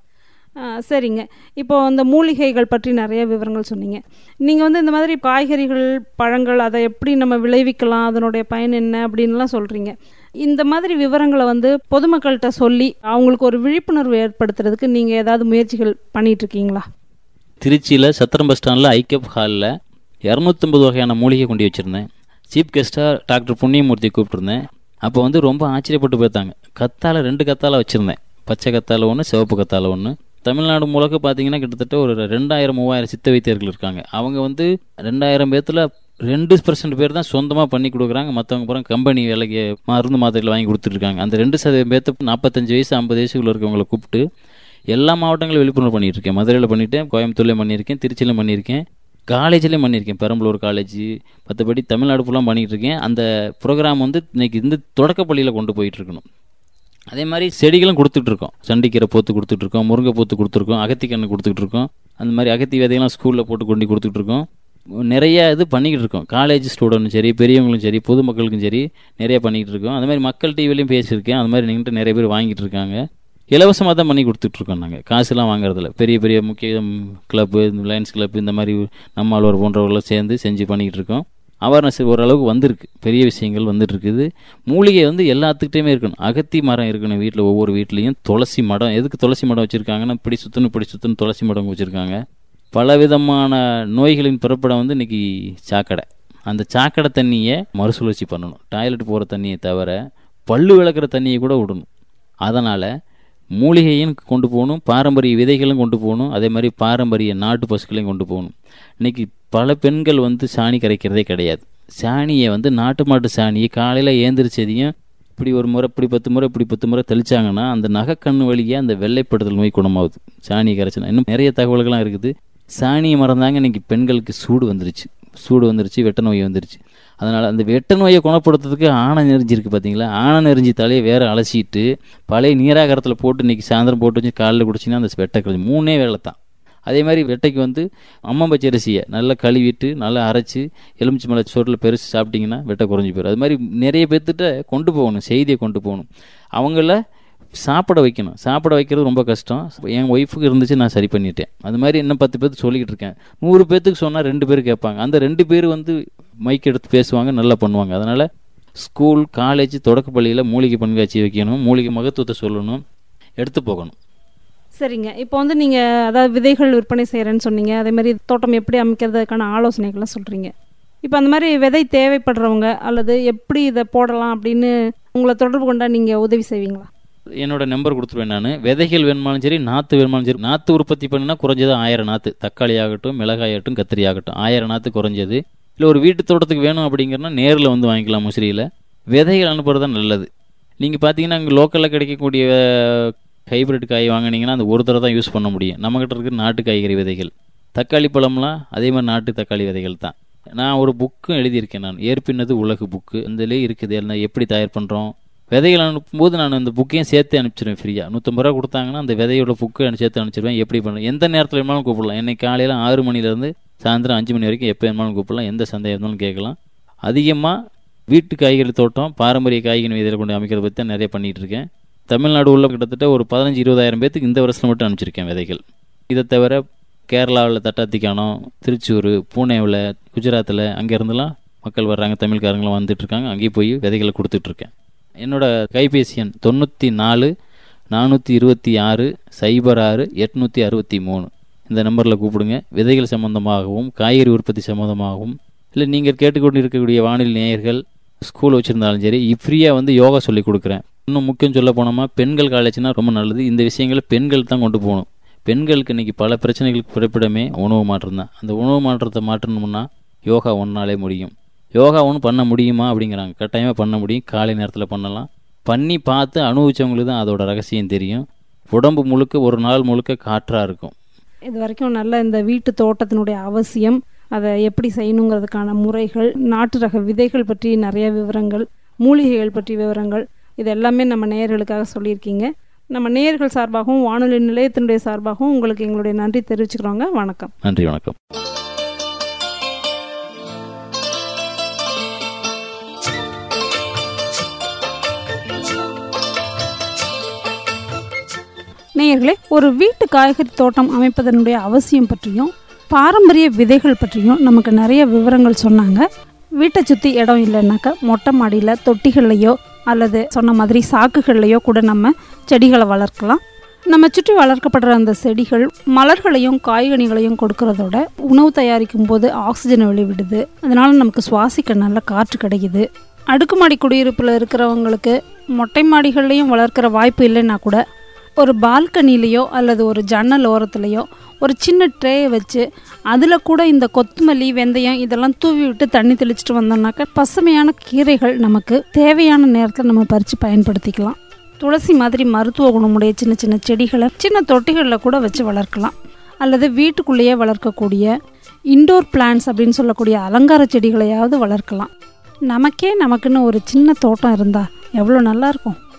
ஆ, சரிங்க இப்போ இந்த மூலிகைகள் பற்றி நிறைய விவரங்கள் சொன்னீங்க நீங்கள் வந்து இந்த மாதிரி காய்கறிகள் பழங்கள் அதை எப்படி நம்ம விளைவிக்கலாம் அதனுடைய பயன் என்ன அப்படின்லாம் சொல்கிறீங்க இந்த மாதிரி விவரங்களை வந்து பொதுமக்கள்கிட்ட சொல்லி அவங்களுக்கு ஒரு விழிப்புணர்வு ஏற்படுத்துறதுக்கு நீங்கள் ஏதாவது முயற்சிகள் பண்ணிட்டு இருக்கீங்களா திருச்சியில் சத்திரம் பஸ் ஸ்டாண்டில் ஐக்கப் ஹாலில் இரநூத்தம்பது வகையான மூலிகை கொண்டு வச்சுருந்தேன் சீஃப் கெஸ்ட்டாக டாக்டர் புண்ணியமூர்த்தி கூப்பிட்டுருந்தேன் அப்போ வந்து ரொம்ப ஆச்சரியப்பட்டு போய்த்தாங்க கத்தாழை ரெண்டு கத்தாழை வச்சுருந்தேன் பச்சை கத்தாழை ஒன்று சிவப்பு கத்தாழை ஒன்று தமிழ்நாடு முழுக்க பார்த்தீங்கன்னா கிட்டத்தட்ட ஒரு ரெண்டாயிரம் மூவாயிரம் சித்த வைத்தியர்கள் இருக்காங்க அவங்க வந்து ரெண்டாயிரம் பேர்த்தில் ரெண்டு பர்சன்ட் பேர் தான் சொந்தமாக பண்ணி கொடுக்குறாங்க மற்றவங்க பூரா கம்பெனி வேலைக்கு மருந்து மாத்திரைகள் வாங்கி கொடுத்துட்ருக்காங்க அந்த ரெண்டு சதவீதம் பேர்த்து நாற்பத்தஞ்சு வயசு ஐம்பது வயசுக்குள்ள இருக்கவங்களை கூப்பிட்டு எல்லா மாவட்டங்களும் விழிப்புணர்வு பண்ணிட்டு இருக்கேன் மதுரையில் பண்ணிட்டேன் கோயம்புத்தூர்லேயும் பண்ணியிருக்கேன் திருச்சியிலும் பண்ணியிருக்கேன் காலேஜ்லேயும் பண்ணியிருக்கேன் பெரம்பலூர் காலேஜ் மற்றபடி தமிழ்நாடு ஃபுல்லாக பண்ணிகிட்டு இருக்கேன் அந்த ப்ரோக்ராம் வந்து இன்னைக்கு இந்த தொடக்கப்பள்ளியில் கொண்டு போயிட்டு இருக்கணும் அதே மாதிரி செடிகளும் கொடுத்துட்ருக்கோம் சண்டிக்கீரை போத்து கொடுத்துட்ருக்கோம் முருங்கை போத்து கொடுத்துருக்கோம் அகத்திக்கன்று கொடுத்துட்டு இருக்கோம் அந்த மாதிரி அகத்தி விதையெல்லாம் ஸ்கூலில் போட்டு கொண்டு கொடுத்துட்ருக்கோம் நிறைய இது பண்ணிக்கிட்டு இருக்கோம் காலேஜ் ஸ்டூடெண்ட்டும் சரி பெரியவங்களும் சரி பொதுமக்களுக்கும் சரி நிறைய பண்ணிக்கிட்டு இருக்கோம் அந்த மாதிரி மக்கள் டிவிலையும் பேசியிருக்கேன் அந்த மாதிரி நீங்கள்கிட்ட நிறைய பேர் வாங்கிட்டு இருக்காங்க இலவசமாக தான் பண்ணி கொடுத்துட்ருக்கோம் நாங்கள் காசுலாம் வாங்குறதில்ல பெரிய பெரிய முக்கிய கிளப்பு லயன்ஸ் கிளப் இந்த மாதிரி நம்ம ஆழ்வார் போன்றவர்களும் சேர்ந்து செஞ்சு பண்ணிக்கிட்டு இருக்கோம் அவேர்னஸ் ஓரளவுக்கு வந்திருக்கு பெரிய விஷயங்கள் வந்துட்டு இருக்குது மூலிகை வந்து எல்லாத்துக்கிட்டையுமே இருக்கணும் அகத்தி மரம் இருக்கணும் வீட்டில் ஒவ்வொரு வீட்லேயும் துளசி மடம் எதுக்கு துளசி மடம் வச்சுருக்காங்கன்னா இப்படி சுற்றணும் இப்படி சுற்றணும் துளசி மடம் வச்சுருக்காங்க பலவிதமான நோய்களின் பிறப்பிடம் வந்து இன்னைக்கு சாக்கடை அந்த சாக்கடை தண்ணியை மறுசுழற்சி பண்ணணும் டாய்லெட் போகிற தண்ணியை தவிர பல்லு விளக்குற தண்ணியை கூட விடணும் அதனால் மூலிகையும் கொண்டு போகணும் பாரம்பரிய விதைகளும் கொண்டு போகணும் அதே மாதிரி பாரம்பரிய நாட்டு பசுக்களையும் கொண்டு போகணும் இன்னைக்கு பல பெண்கள் வந்து சாணி கரைக்கிறதே கிடையாது சாணியை வந்து நாட்டு மாட்டு சாணியை காலையில் ஏந்திரிச்சதையும் இப்படி ஒரு முறை இப்படி பத்து முறை இப்படி பத்து முறை தெளிச்சாங்கன்னா அந்த நகைக்கண்ணு வழியாக அந்த வெள்ளைப்படுதல் நோய் குணமாகுது சாணி கரைச்சினா இன்னும் நிறைய தகவல்கள்லாம் இருக்குது சாணியை மறந்தாங்க இன்னைக்கு பெண்களுக்கு சூடு வந்துருச்சு சூடு வந்துருச்சு வெட்ட நோய் வந்துருச்சு அதனால் அந்த வெட்ட நோயை குணப்படுத்துறதுக்கு ஆணை நெறிஞ்சி இருக்குது பார்த்தீங்களா ஆணை நெறிஞ்சி தலையை வேற அலசிட்டு பழைய நீராகாரத்தில் போட்டு இன்னைக்கு சாயந்தரம் போட்டு வச்சு காலையில் குடிச்சிங்கன்னா அந்த வெட்டை கழிஞ்சு மூணே வேலை தான் அதே மாதிரி வெட்டைக்கு வந்து அம்மம்பச்சை அரிசியை நல்லா கழுவிட்டு நல்லா அரைச்சி எலுமிச்சி மலை சோறில் பெருசு சாப்பிட்டிங்கன்னா வெட்டை குறைஞ்சி போயிடும் அது மாதிரி நிறைய பேர்த்திட்ட கொண்டு போகணும் செய்தியை கொண்டு போகணும் அவங்கள சாப்பிட வைக்கணும் சாப்பிட வைக்கிறது ரொம்ப கஷ்டம் என் ஒய்ஃபுக்கு இருந்துச்சு நான் சரி பண்ணிட்டேன் அது மாதிரி இன்னும் பத்து பேர்த்துக்கு சொல்லிக்கிட்டு இருக்கேன் நூறு பேர்த்துக்கு சொன்னால் ரெண்டு பேர் கேட்பாங்க அந்த ரெண்டு பேர் வந்து மைக் எடுத்து பேசுவாங்க நல்லா பண்ணுவாங்க அதனால் ஸ்கூல் காலேஜ் தொடக்கப்பள்ளியில் மூலிகை கண்காட்சி வைக்கணும் மூலிகை மகத்துவத்தை சொல்லணும் எடுத்து போகணும் சரிங்க இப்போ வந்து நீங்கள் அதாவது விதைகள் விற்பனை செய்கிறேன்னு சொன்னீங்க அதே மாதிரி தோட்டம் எப்படி அமைக்கிறதுக்கான ஆலோசனைகள்லாம் சொல்கிறீங்க இப்போ அந்த மாதிரி விதை தேவைப்படுறவங்க அல்லது எப்படி இதை போடலாம் அப்படின்னு உங்களை தொடர்பு கொண்டா நீங்கள் உதவி செய்வீங்களா என்னோட நம்பர் கொடுத்துருவேன் நான் விதைகள் வேணுமாலும் சரி நாற்று வேணுமாலும் சரி நாற்று உற்பத்தி பண்ணினா குறைஞ்சது ஆயிரம் நாற்று தக்காளி ஆகட்டும் மிளகாய் ஆகட்டும் கத்திரி ஆகட்டும் ஆயிரம் நாற்று குறைஞ்சது இல்லை ஒரு வீட்டு தோட்டத்துக்கு வேணும் அப்படிங்கிறனா நேரில் வந்து வாங்கிக்கலாம் முசிறியில் விதைகள் அனுப்புறது தான் நல்லது நீங்கள் பார்த்தீங்கன்னா அங்கே லோக்கலில் கிடைக்கக்கூடிய ஹைப்ரிட் காய் வாங்கினீங்கன்னா அந்த ஒரு தடவை தான் யூஸ் பண்ண முடியும் நம்மக்கிட்ட இருக்கிற நாட்டு காய்கறி விதைகள் தக்காளி பழம்லாம் அதே மாதிரி நாட்டு தக்காளி விதைகள் தான் நான் ஒரு புக்கும் எழுதியிருக்கேன் நான் ஏற்பினது உலகு புக்கு இதுலேயே இருக்குது எல்லாம் எப்படி தயார் பண்ணுறோம் விதைகள் அனுப்பும்போது நான் அந்த புக்கையும் சேர்த்து அனுப்பிச்சிடுவேன் ஃப்ரீயாக நூற்றம்பது ரூபா கொடுத்தாங்கன்னா அந்த விதையோட புக்கு சேர்த்து அனுப்பிச்சிடுவேன் எப்படி பண்ணலாம் எந்த நேரத்தில் வேணாலும் கூப்பிடலாம் என்னை காலையில் ஆறு மணிலேருந்து சாயந்தரம் அஞ்சு மணி வரைக்கும் எப்போ வேணாலும் கூப்பிடலாம் எந்த சந்தேகம் இருந்தாலும் கேட்கலாம் அதிகமாக வீட்டு காய்கறி தோட்டம் பாரம்பரிய காய்கறி விதைகளை கொண்டு அமைக்கிறத பற்றி தான் நிறைய பண்ணிகிட்டு இருக்கேன் தமிழ்நாடு உள்ள கிட்டத்தட்ட ஒரு பதினஞ்சு இருபதாயிரம் பேத்துக்கு இந்த வருஷம் மட்டும் அனுப்பிச்சிருக்கேன் விதைகள் இதை தவிர கேரளாவில் தட்டாத்திக்கானம் திருச்சூர் பூனேவில் குஜராத்தில் அங்கேருந்துலாம் மக்கள் வர்றாங்க தமிழ்காரங்களும் வந்துட்டு இருக்காங்க அங்கேயும் போய் விதைகளை கொடுத்துட்ருக்கேன் என்னோட கைபேசி எண் தொண்ணூற்றி நாலு நானூற்றி இருபத்தி ஆறு சைபர் ஆறு எட்நூற்றி அறுபத்தி மூணு இந்த நம்பரில் கூப்பிடுங்க விதைகள் சம்மந்தமாகவும் காய்கறி உற்பத்தி சம்மந்தமாகவும் இல்லை நீங்கள் கேட்டுக்கொண்டு இருக்கக்கூடிய வானிலை நேயர்கள் ஸ்கூல் வச்சுருந்தாலும் சரி ஃப்ரீயாக வந்து யோகா சொல்லி கொடுக்குறேன் இன்னும் முக்கியம் சொல்ல போனோமா பெண்கள் காலேஜ்னா ரொம்ப நல்லது இந்த விஷயங்களை பெண்கள் தான் கொண்டு போகணும் பெண்களுக்கு இன்றைக்கி பல பிரச்சனைகளுக்கு பிறப்பிடமே உணவு மாற்றம் தான் அந்த உணவு மாற்றத்தை மாற்றணும்னா யோகா ஒன்றாலே முடியும் யோகா ஒன்று பண்ண முடியுமா அப்படிங்கிறாங்க கட்டாயமாக பண்ண முடியும் காலை நேரத்தில் பண்ணலாம் பண்ணி பார்த்து அனுபவிச்சவங்களுக்கு தான் அதோட ரகசியம் தெரியும் உடம்பு முழுக்க ஒரு நாள் முழுக்க காற்றாக இருக்கும் இது வரைக்கும் நல்ல இந்த வீட்டு தோட்டத்தினுடைய அவசியம் அதை எப்படி செய்யணுங்கிறதுக்கான முறைகள் நாட்டு ரக விதைகள் பற்றி நிறைய விவரங்கள் மூலிகைகள் பற்றி விவரங்கள் இது எல்லாமே நம்ம நேயர்களுக்காக சொல்லியிருக்கீங்க நம்ம நேயர்கள் சார்பாகவும் வானொலி நிலையத்தினுடைய சார்பாகவும் உங்களுக்கு எங்களுடைய நன்றி தெரிவிச்சுக்கிறோங்க வணக்கம் நன்றி வணக்கம் நேயர்களே ஒரு வீட்டு காய்கறி தோட்டம் அமைப்பதனுடைய அவசியம் பற்றியும் பாரம்பரிய விதைகள் பற்றியும் நமக்கு நிறைய விவரங்கள் சொன்னாங்க வீட்டை சுற்றி இடம் இல்லைன்னாக்கா மொட்டை மாடியில் தொட்டிகள்லையோ அல்லது சொன்ன மாதிரி சாக்குகள்லையோ கூட நம்ம செடிகளை வளர்க்கலாம் நம்ம சுற்றி வளர்க்கப்படுற அந்த செடிகள் மலர்களையும் காய்கனிகளையும் கொடுக்கறதோட உணவு தயாரிக்கும் போது ஆக்சிஜனை வெளிவிடுது அதனால நமக்கு சுவாசிக்க நல்ல காற்று கிடைக்குது அடுக்குமாடி குடியிருப்பில் இருக்கிறவங்களுக்கு மொட்டை மாடிகள்லையும் வளர்க்குற வாய்ப்பு இல்லைன்னா கூட ஒரு பால்கனிலேயோ அல்லது ஒரு ஜன்னல் ஓரத்துலேயோ ஒரு சின்ன ட்ரேயை வச்சு அதில் கூட இந்த கொத்தமல்லி வெந்தயம் இதெல்லாம் தூவி விட்டு தண்ணி தெளிச்சிட்டு வந்தோம்னாக்கா பசுமையான கீரைகள் நமக்கு தேவையான நேரத்தில் நம்ம பறித்து பயன்படுத்திக்கலாம் துளசி மாதிரி மருத்துவ குணமுடைய சின்ன சின்ன செடிகளை சின்ன தொட்டிகளில் கூட வச்சு வளர்க்கலாம் அல்லது வீட்டுக்குள்ளேயே வளர்க்கக்கூடிய இண்டோர் பிளான்ஸ் அப்படின்னு சொல்லக்கூடிய அலங்கார செடிகளையாவது வளர்க்கலாம் நமக்கே நமக்குன்னு ஒரு சின்ன தோட்டம் இருந்தால் எவ்வளோ நல்லா இருக்கும்